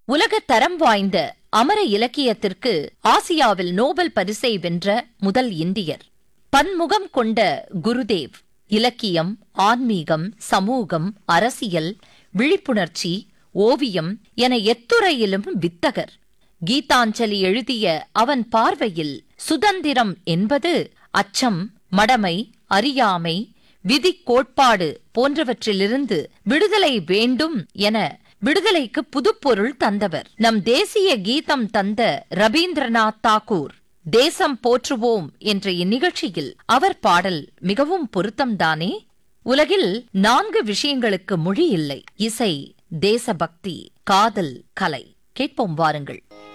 உலக தரம் வாய்ந்த அமர இலக்கியத்திற்கு ஆசியாவில் நோபல் பரிசை வென்ற முதல் இந்தியர் பன்முகம் கொண்ட குருதேவ் இலக்கியம் ஆன்மீகம் சமூகம் அரசியல் விழிப்புணர்ச்சி ஓவியம் என எத்துறையிலும் வித்தகர் கீதாஞ்சலி எழுதிய அவன் பார்வையில் சுதந்திரம் என்பது அச்சம் மடமை அறியாமை விதிக் கோட்பாடு போன்றவற்றிலிருந்து விடுதலை வேண்டும் என விடுதலைக்கு புதுப்பொருள் தந்தவர் நம் தேசிய கீதம் தந்த ரவீந்திரநாத் தாக்கூர் தேசம் போற்றுவோம் என்ற இந்நிகழ்ச்சியில் அவர் பாடல் மிகவும் பொருத்தம்தானே உலகில் நான்கு விஷயங்களுக்கு மொழி இல்லை இசை தேசபக்தி காதல் கலை கேட்போம் வாருங்கள்